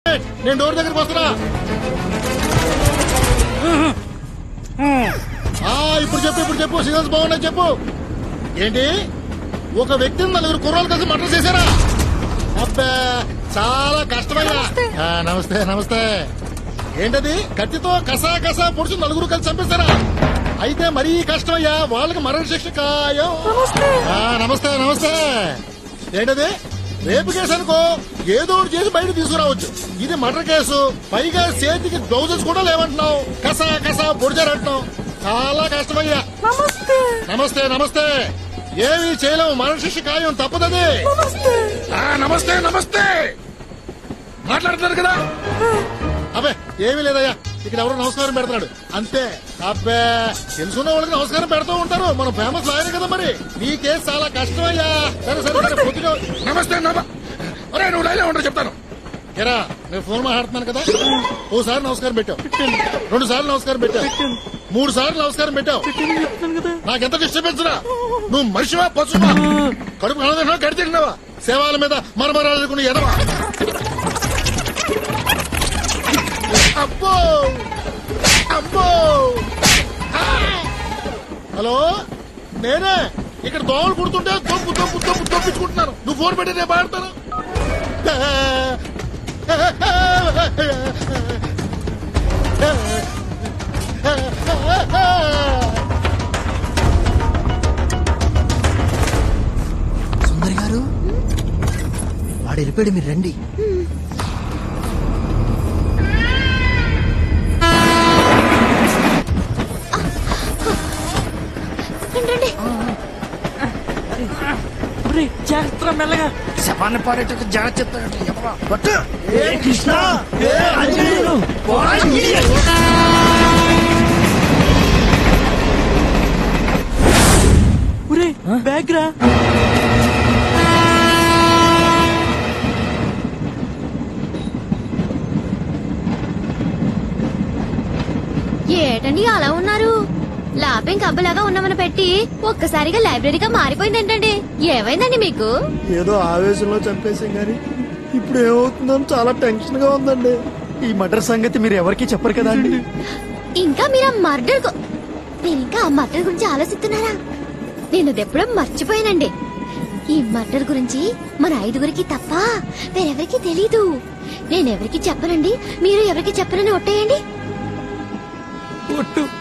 నేను డోర్ దగ్గరికి వస్తున్నా ఆ, ఇప్పుడు చెప్పు ఇప్పుడు చెప్పు సీజన్స్ బాగున్నాయి చెప్పు ఏంటి ఒక వ్యక్తిని నలుగురు కుర్రాలు కలిసి మర్డర్ చేశారా అబ్బా చాలా కష్టమయ్యా ఆ, నమస్తే నమస్తే ఏంటది కత్తితో కసా కసా పొడిచి నలుగురు కలిసి చంపేస్తారా అయితే మరీ కష్టమయ్యా వాళ్ళకి మరణ శిక్ష ఖాయం ఆ, నమస్తే నమస్తే ఏంటది రేపు కేసు అనుకో ఏదో ఒకటి చేసి బయట తీసుకురావచ్చు ఇది మర్డర్ కేసు పైగా చేతికి గ్లౌజెస్ కూడా లేవంటున్నావు కసా కసా పొడిచారంటున్నావు చాలా కష్టమయ్యా నమస్తే నమస్తే ఏమీ చేయలేము మరణ శిక్ష ఖాయం తప్పదది ఆ, నమస్తే నమస్తే మాట్లాడుతున్నారు కదా అబ్బే ఏమీ లేదయ్యా ఇక్కడ ఎవరు నమస్కారం పెడతాడు అంతే అబ్బే తెలుసున్న వాళ్ళకి నమస్కారం పెడుతూ ఉంటారు మనం ఫేమస్ లాయర్ కదా మరి నీ కేసు చాలా కష్టమయ్యా సరే సరే సరే పొద్దుగా నమస్తే నమ ఒరే నువ్వు లైన్ ఉండరు చెప్తాను ఎరా నేను ఫోన్ మాట్లాడుతున్నాను కదా ఓసారి నమస్కారం పెట్టావు రెండు సార్లు నమస్కారం పెట్టావు మూడు సార్లు నమస్కారం పెట్టావు నాకెంత డిస్టర్బెన్స్ రా నువ్వు మనిషివా పశువా కడుపు కనదన్నా గడిచినావా సేవాల మీద మరమరాడుకుని ఎదవా అబ్బో అబ్బో ఆ! హలో నేనే ఇక్కడ దోమలు కుడుతుంటే తొప్పు తొప్పు తొప్పు తొప్పించుకుంటున్నాను నువ్వు ఫోన్ పెట్టి నేను మాట్లాడతాను సుందరి గారు వాడు వెళ్ళిపోయాడు మీరు రండి జాగ్రత్త మెల్లగా శవాన్ని పాడేటట్టు జాగ్రత్త చెప్తాడు ఎవరా పట్టు ఒరే బ్యాగ్ రా ఏటండి అలా ఉన్నారు లాపేం కబ్బలాగా ఉన్నామని పెట్టి ఒక్కసారిగా లైబ్రరీగా మారిపోయిందేంటండి ఏమైందండి మీకు ఏదో ఆవేశంలో చంపేసాం గాని ఇప్పుడు ఏమవుతుందని చాలా టెన్షన్ గా ఉందండి ఈ మర్డర్ సంగతి మీరు ఎవరికి చెప్పరు కదా అండి ఇంకా మీరు ఆ మర్డర్ గు- మీరు ఇంకా ఆ మర్డర్ గురించి ఆలోచిస్తున్నారా నేను అది ఎప్పుడో మర్చిపోయానండి ఈ మర్డర్ గురించి మన ఐదుగురికి తప్ప వేరెవరికి తెలీదు నేను ఎవరికి చెప్పనండి మీరు ఎవరికి చెప్పనని ఒట్టేయండి ఒట్టు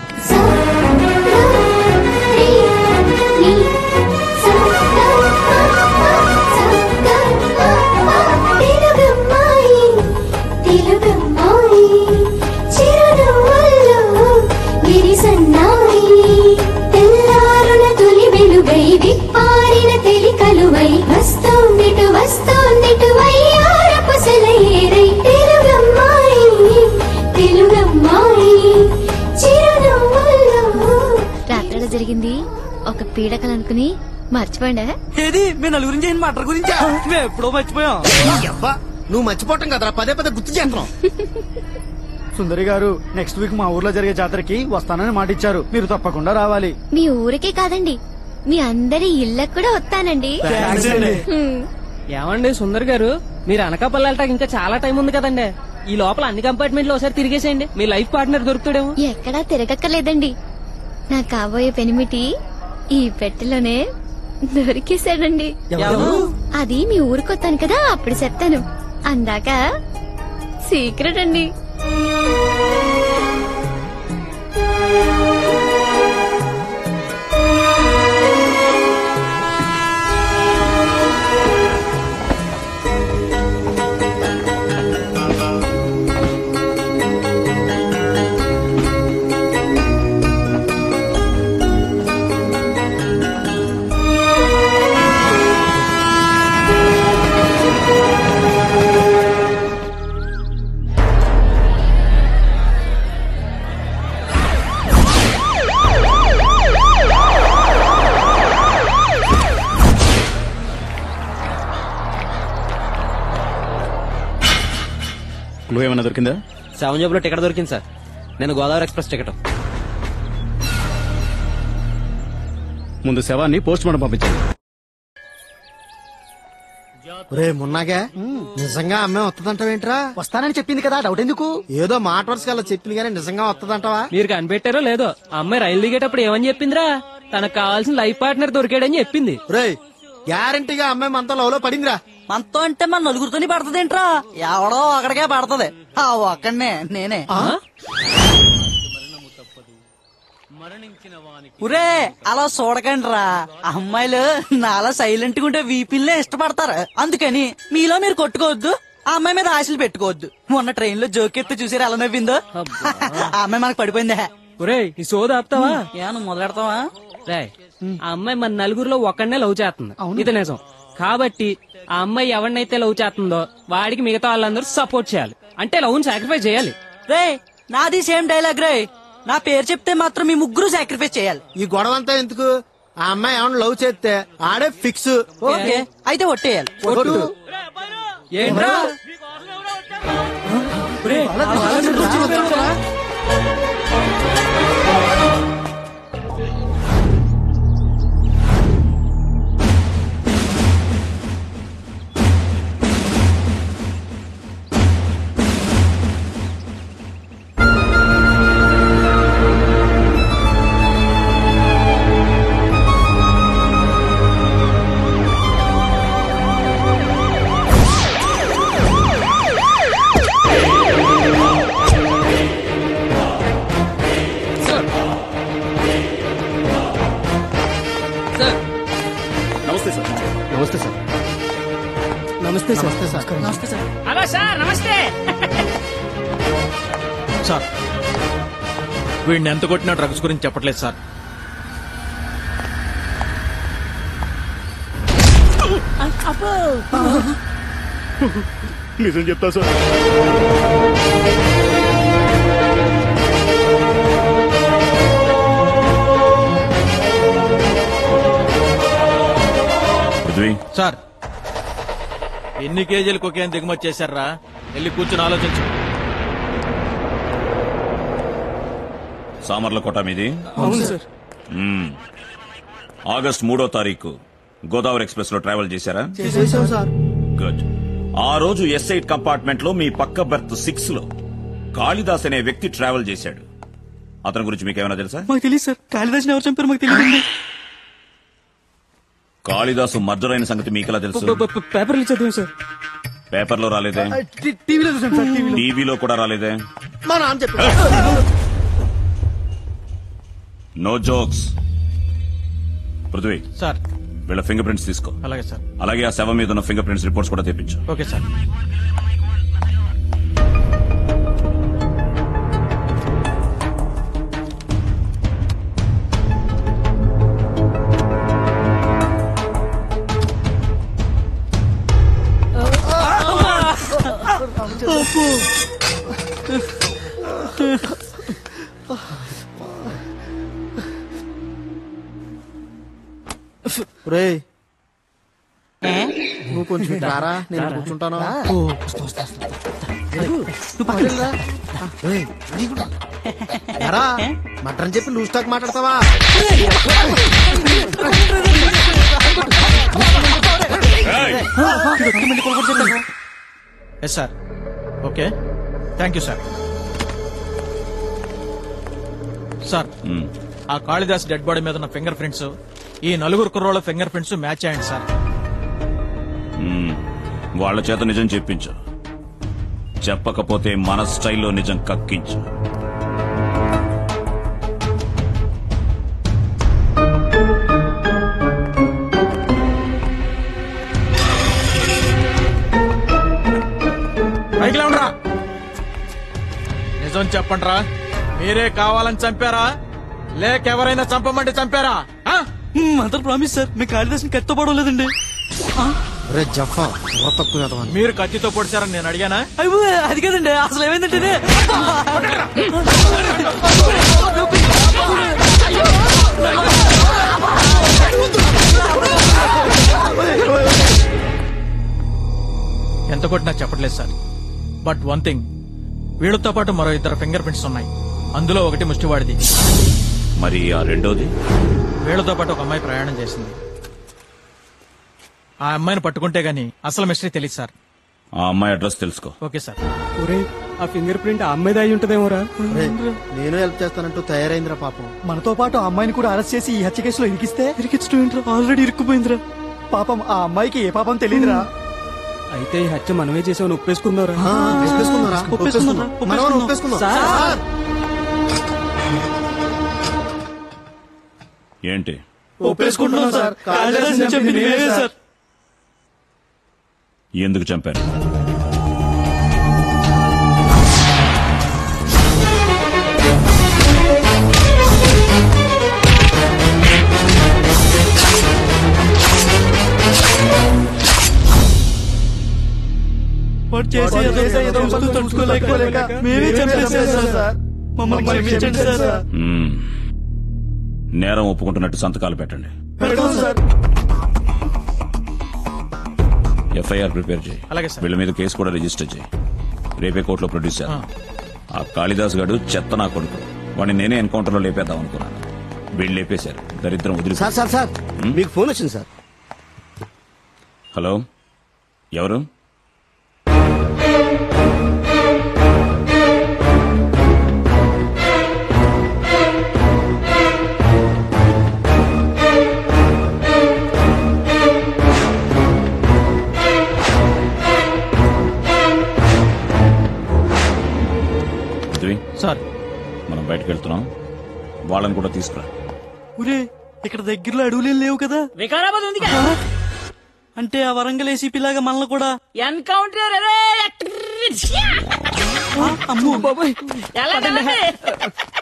వస్తోందిటు వస్తోందిటు వయ్యారపు సెలయేరై తెలుగమ్మాయి తెలుగమ్మాయి చిరునవ్వుల్లో రాత్రిలో జరిగింది ఒక పీడకలు అనుకుని మర్చిపోండా ఏది మీ నలుగురించి అయిన మటర్ గురించా మేము ఎప్పుడో మర్చిపోయాం అబ్బా నువ్వు మర్చిపోవటం కదరా పదే పదే గుర్తు చేస్తున్నాం సుందరి గారు నెక్స్ట్ వీక్ మా ఊర్లో జరిగే జాతరకి వస్తానని మాట ఇచ్చారు మీరు తప్పకుండా రావాలి మీ ఊరికే కాదండి మీ అందరి ఇళ్ళకు కూడా వస్తానండి హ్మ్. ఏమండి సుందర్ గారు మీరు అనకాపల్లి వెళ్ళటానికి ఇంకా చాలా టైం ఉంది కదండి ఈ లోపల అన్ని కంపార్ట్మెంట్లు ఒకసారి తిరిగేసేయండి మీ లైఫ్ పార్ట్నర్ దొరుకుతాడేమో ఎక్కడా తిరగక్కర్లేదండి నా కాబోయే పెనిమిటి ఈ పెట్టెలోనే దొరికేశాడండి ఎవరు? అది మీ ఊరికొత్తాను కదా అప్పుడు చెప్తాను అందాక సీక్రెట్ అండి క్లూ ఏమైనా దొరికిందా సెవెన్ జాబ్ లో టికెట్ దొరికింది సార్ నేను గోదావరి ఎక్స్ప్రెస్ టికెట్ ముందు శవాన్ని పోస్ట్ మార్టం పంపించండి రే మున్నాగా నిజంగా అమ్మాయి వస్తుందంటావేంట్రా వస్తానని చెప్పింది కదా డౌట్ ఎందుకు ఏదో మాట వరుసగా చెప్పింది కానీ నిజంగా వస్తుందంటావా మీరు కనిపెట్టారో లేదో ఆ అమ్మాయి రైలు దిగేటప్పుడు ఏమని చెప్పిందిరా తనకు కావాల్సిన లైఫ్ పార్ట్నర్ దొరికాడని చెప్పింది రే గ్యారంటీగా అమ్మాయి మనతో లవ్ లో పడిందిరా మనతో అంటే మన నలుగురితోని పడుతుందేంట్రా ఎవడో ఒకడికే పడుతుంది ఆ ఒక్కడనే నేనే ఉరే అలా చూడకండి రా అమ్మాయిలు నాలా సైలెంట్ గా ఉంటే వీపిల్లే ఇష్టపడతారు అందుకని మీలో మీరు కొట్టుకోవద్దు ఆ అమ్మాయి మీద ఆశలు పెట్టుకోవద్దు మొన్న ట్రైన్ లో జోకెత్తి చూసారు ఎలా నవ్విందో ఆ అమ్మాయి మనకు పడిపోయిందే ఒరేయ్ ఈ సోద ఆపుతావా ఏమన్నా మొదలెడతావా రేయ్, ఆ అమ్మాయి మన నలుగురిలో ఒక్కడనే లవ్ చేస్తుంది ఇది నిజం కాబట్టి ఆ అమ్మాయి ఎవరినైతే లవ్ చేస్తుందో వాడికి మిగతా వాళ్ళందరూ సపోర్ట్ చేయాలి అంటే లవ్ సాక్రిఫైస్ చేయాలి రే నాది సేమ్ డైలాగ్ రే నా పేరు చెప్తే మాత్రం మీ ముగ్గురు సాక్రిఫైస్ చేయాలి ఈ గొడవ అంతా ఎందుకు ఆ అమ్మాయి ఏమన్నా లవ్ చేస్తే ఆడే ఫిక్స్ ఓకే అయితే ఒట్టేయాలి కొట్టు. ఏంట్రా ఒరేయ్, నమస్తే సార్ నమస్తే సార్ నమస్తే సార్ నమస్తే సార్ నమస్తే సార్ హలో సార్ నమస్తే సార్ వీడిని ఎంత కొట్టినా డ్రగ్స్ గురించి చెప్పట్లేదు సార్ నిజం చెప్తా సార్ పృథ్వీ సార్ ఎన్ని కేజీలు కొకేన్ దిగుమతి చేశారా వెళ్ళి కూర్చుని ఆలోచించు సామర్లకోట మీది అవును సార్ మ్మ్. ఆగస్ట్ మూడో తారీఖు గోదావరి ఎక్స్ప్రెస్ లో ట్రావెల్ చేశారా చేసేసాం సార్ గుడ్ ఆ రోజు ఎస్ ఎయిట్ కంపార్ట్మెంట్ లో మీ పక్క బెర్త్ సిక్స్ లో కాళిదాస్ అనే వ్యక్తి ట్రావెల్ చేశాడు అతని గురించి మీకు ఏమైనా తెలుసా మాకు తెలియదు సార్ కాళిదాస్ ఎవరు చంపారు మాకు తెలియదు కాళిదాసు మర్డర్ అయిన సంగతి మీకెలా తెలుసు పేపర్లు చదివాం సార్ పేపర్ లో రాలేదే టీవీలో చూసాం సార్ టీవీలో టీవీలో కూడా రాలేదే మా నాన్న చెప్పాడు నో జోక్స్ పృథ్వీ సార్ వీళ్ళ ఫింగర్ ప్రింట్స్ తీసుకో అలాగే సార్ అలాగే ఆ శవం మీద ఉన్న ఫింగర్ ప్రింట్స్ రిపోర్ట్స్ కూడా తెప్పించు ఓకే సార్ రే నువ్వు కొంచెం రారా నేను కూర్చుంటాను రేయ్, నీ కూడా. ఎరా మటన్ చెప్పి లూజ్ టాక్ మాట్లాడతావా yes sir okay thank you sir sir మ్మ్. ఆ కాళిదాస్ డెడ్ బాడీ మీద ఉన్న ఫింగర్ ప్రింట్స్ ఈ నలుగురు కుర్రోళ్ళ ఫింగర్ ప్రింట్స్ మ్యాచ్ అయ్యండి సార్ మ్మ్. వాళ్ళ చేత నిజం చెప్పించు చెప్పకపోతే మన స్టైల్లో నిజం కక్కించు పైకి లేవండ్రా. నిజం చెప్పండ్రా మీరే కావాలని చంపారా లేక ఎవరైనా చంపమంటే చంపారా ఆ? మదర్ ప్రామిస్ సార్ మీ కాళిదాస్ కత్తితో పడవలేదండి రే జఫా బుర్ర తక్కువ కదా మీరు కత్తితో పొడిచారని నేను అడిగానా అయ్యో అది కదండి అసలు ఏమైందంటే ఎంత కొట్టినా చెప్పట్లేదు సార్ బట్ వన్ థింగ్ వీళ్ళతో పాటు మరో ఇద్దరు ఫింగర్ ప్రింట్స్ ఉన్నాయి అందులో ఒకటి ముష్టివాడిది మరి ఆ రెండోది వీళ్ళతో పాటు ఒక అమ్మాయి ప్రయాణం చేసింది ఆ అమ్మాయిని పట్టుకుంటే గానీ అసలు మిస్టరీ తెలియదు సార్ ఆ అమ్మాయి అడ్రస్ తెలుసుకో ఓకే సార్ ఒరే ఆ ఫింగర్ ప్రింట్ ఆ అమ్మాయి అయి ఉంటదేమోరా రేయ్, నేను హెల్ప్ చేస్తానంటూ తయారైందిరా పాపం మనతో పాటు ఆ అమ్మాయిని కూడా అరెస్ట్ చేసి ఈ హత్య కేసులో ఇరికిస్తే ఇరికించడం ఏంట్రా ఆల్రెడీ ఇరుక్కుపోయిందిరా పాపం ఆ అమ్మాయికి ఏ పాపం తెలియదురా అయితే ఈ హత్య మనమే చేసామని ఒప్పేసుకుందారా ఆ, ఒప్పేసుకుందాంరా, ఒప్పేసుకుందాం, ఒప్పేసుకుందాం. మనవరం ఒప్పేసుకుందాం సార్. ఏంటి ఒప్పేసుకుంటున్నాం సార్ కాళిదాస్ చెప్పింది మేమే సార్ ఎందుకు చంపారు వాడు చేసే చేసే ఏదో వస్తువు తట్టుకోలేక మేమే చంపేసాం సార్ మమ్మల్ని క్షమించండి సార్ మ్మ్. నేరం ఒప్పుకుంటున్నట్టు సంతకాలు పెట్టండి పెడతాం సార్ ఎఫ్ఐఆర్ ప్రిపేర్ చేయి అలాగే సార్. వీళ్ళ మీద కేసు కూడా రిజిస్టర్ చేయి రేపే కోర్టులో ప్రొడ్యూస్ చేద్దాం ఆ కాళిదాస్ గాడు చెత్త నా కొడుకు వాడిని నేనే ఎన్కౌంటర్ లో లేపేద్దాం అనుకున్నాను వీళ్ళు లేపేశారు దరిద్రం వదిలి సార్ సార్ సార్ మీకు ఫోన్ వచ్చింది సార్ హలో ఎవరు పృథ్వీ, సార్ మనం బయటకు వెళ్తున్నాం వాళ్ళని కూడా తీసుకురా ఒరే ఇక్కడ దగ్గరలో అడవులేం లేవు కదా వికారాబాద్ ఉంది అంటే ఆ వరంగల్ ఏసీపీ లాగా మనల్ని కూడా ఎన్కౌంటర్ అమ్మో ఎలా